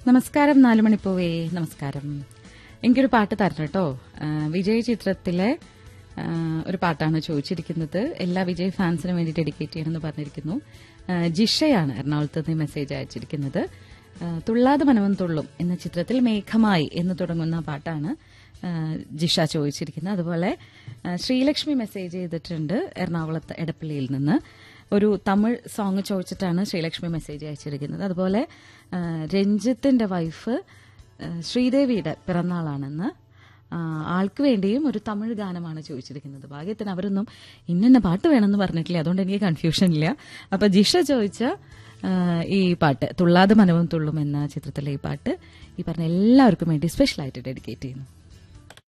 നമസ്കാരം നാലുമണിപ്പൂവേ നമസ്കാരം എനിക്കൊരു പാട്ട് തരണം കേട്ടോ ആ, വിജയ് ചിത്രത്തിലെ ആ, ഒരു പാട്ടാണ് ചോദിച്ചിരിക്കുന്നത് എല്ലാ വിജയ് ഫാൻസിനും വേണ്ടി ഡെഡിക്കേറ്റ് ചെയ്യണമെന്ന് പറഞ്ഞിരിക്കുന്നു ആ, ജിഷയാണ് എറണാകുളത്ത് നിന്ന് മെസ്സേജ് അയച്ചിരിക്കുന്നത് ആ, തുള്ളാതെ മനവും തുള്ളും എന്ന ചിത്രത്തിൽ മേഘമായി എന്ന് തുടങ്ങുന്ന പാട്ടാണ് ആ, ജിഷ ചോദിച്ചിരിക്കുന്നത് അതുപോലെ ആ, ശ്രീലക്ഷ്മി മെസ്സേജ് ചെയ്തിട്ടുണ്ട് എറണാകുളത്ത് എടപ്പള്ളിയിൽ നിന്ന് ഒരു തമിഴ് സോങ് ചോദിച്ചിട്ടാണ് ശ്രീലക്ഷ്മി മെസ്സേജ് അയച്ചിരിക്കുന്നത് അതുപോലെ ആ, രഞ്ജിത്തിന്റെ വൈഫ് ആ, ശ്രീദേവിയുടെ പിറന്നാളാണെന്ന് ആ, ആൾക്ക് വേണ്ടിയും ഒരു തമിഴ് ഗാനമാണ് ചോദിച്ചിരിക്കുന്നത് ഭാഗ്യത്തിന് അവരൊന്നും ഇന്ന പാട്ട് വേണമെന്ന് പറഞ്ഞിട്ടില്ല അതുകൊണ്ട് എനിക്ക് കൺഫ്യൂഷൻ ഇല്ല അപ്പൊ ജിഷ ചോദിച്ച ആ, ഈ പാട്ട് തുള്ളാതെ മനവും തുള്ളും എന്ന ചിത്രത്തിലെ ഈ പാട്ട് ഈ പറഞ്ഞ എല്ലാവർക്കും വേണ്ടി സ്പെഷ്യലായിട്ട് ഡെഡിക്കേറ്റ് ചെയ്യുന്നു